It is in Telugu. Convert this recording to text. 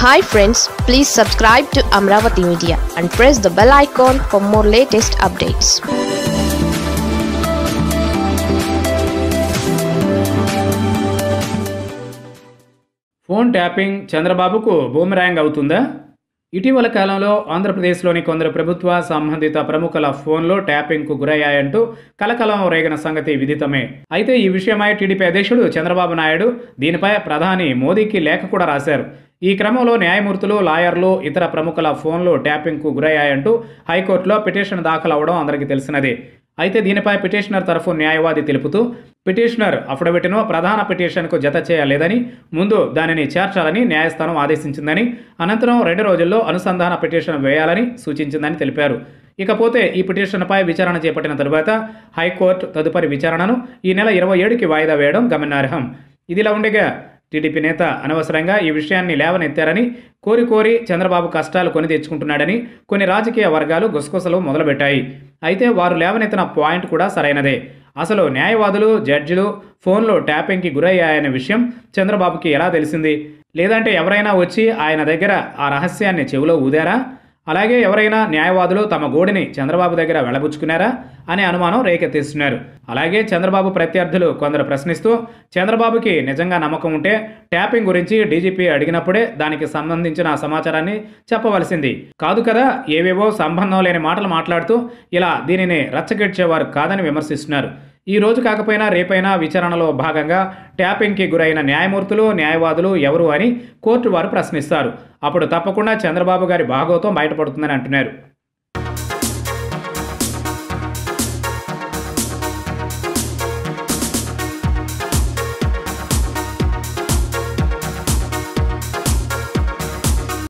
hi friends please subscribe to Amaravati media and press the bell icon for more latest updates phone tapping చంద్రబాబుకు బూమరాంగ్ అవుతుందా ఇటీవల కాలంలో ఆంధ్రప్రదేశ్లోని కొందరు ప్రభుత్వ సంబంధిత ప్రముఖుల ఫోన్లో ట్యాపింగ్కు గురయ్యాయంటూ కలకలం రేగిన సంగతి విదితమే అయితే ఈ విషయమై టీడీపీ అధ్యక్షుడు చంద్రబాబు నాయుడు దీనిపై ప్రధాని మోదీకి లేఖ కూడా రాశారు ఈ క్రమంలో న్యాయమూర్తులు లాయర్లు ఇతర ప్రముఖుల ఫోన్లు ట్యాపింగ్కు గురయ్యాయంటూ హైకోర్టులో పిటిషన్ దాఖలు అవడం అందరికీ తెలిసినదే అయితే దీనిపై పిటిషనర్ తరఫు న్యాయవాది తెలుపుతూ పిటిషనర్ అఫిడవిట్ను ప్రధాన పిటిషన్కు జత చేయలేదని ముందు దానిని చేర్చాలని న్యాయస్థానం ఆదేశించిందని అనంతరం రెండు రోజుల్లో అనుసంధాన పిటిషన్ వేయాలని సూచించిందని తెలిపారు ఇకపోతే ఈ పిటిషన్పై విచారణ చేపట్టిన తరువాత హైకోర్టు తదుపరి విచారణను ఈ నెల ఇరవై ఏడుకి వాయిదా వేయడం గమనార్హం ఇదిలా ఉండగా టీడీపీ నేత అనవసరంగా ఈ విషయాన్ని లేవనెత్తారని కోరి కోరి చంద్రబాబు కష్టాలు కొని తెచ్చుకుంటున్నాడని కొన్ని రాజకీయ వర్గాలు గుసగుసలు మొదలుపెట్టాయి అయితే వారు లేవనెత్తిన పాయింట్ కూడా సరైనదే అసలు న్యాయవాదులు జడ్జిలు ఫోన్లో ట్యాపింగ్కి గురయ్యాయనే విషయం చంద్రబాబుకి ఎలా తెలిసింది లేదంటే ఎవరైనా వచ్చి ఆయన దగ్గర ఆ రహస్యాన్ని చెవిలో ఊదారా అలాగే ఎవరైనా న్యాయవాదులు తమ గోడిని చంద్రబాబు దగ్గర వెళ్ళబుచ్చుకున్నారా అనే అనుమానం రేకెత్తిస్తున్నారు అలాగే చంద్రబాబు ప్రత్యర్థులు కొందరు ప్రశ్నిస్తూ చంద్రబాబుకి నిజంగా నమ్మకం ఉంటే ట్యాపింగ్ గురించి డీజీపీ అడిగినప్పుడే దానికి సంబంధించిన సమాచారాన్ని చెప్పవలసింది కాదు కదా ఏవేవో సంబంధం లేని మాటలు మాట్లాడుతూ ఇలా దీనిని రచ్చగెడ్చేవారు కాదని విమర్శిస్తున్నారు ఈ రోజు కాకపోయినా రేపైనా విచారణలో భాగంగా ట్యాపింగ్కి గురైన న్యాయమూర్తులు న్యాయవాదులు ఎవరు అని కోర్టు వారు ప్రశ్నిస్తారు అప్పుడు తప్పకుండా చంద్రబాబు గారి భాగోతం బయటపడుతుందని అంటున్నారు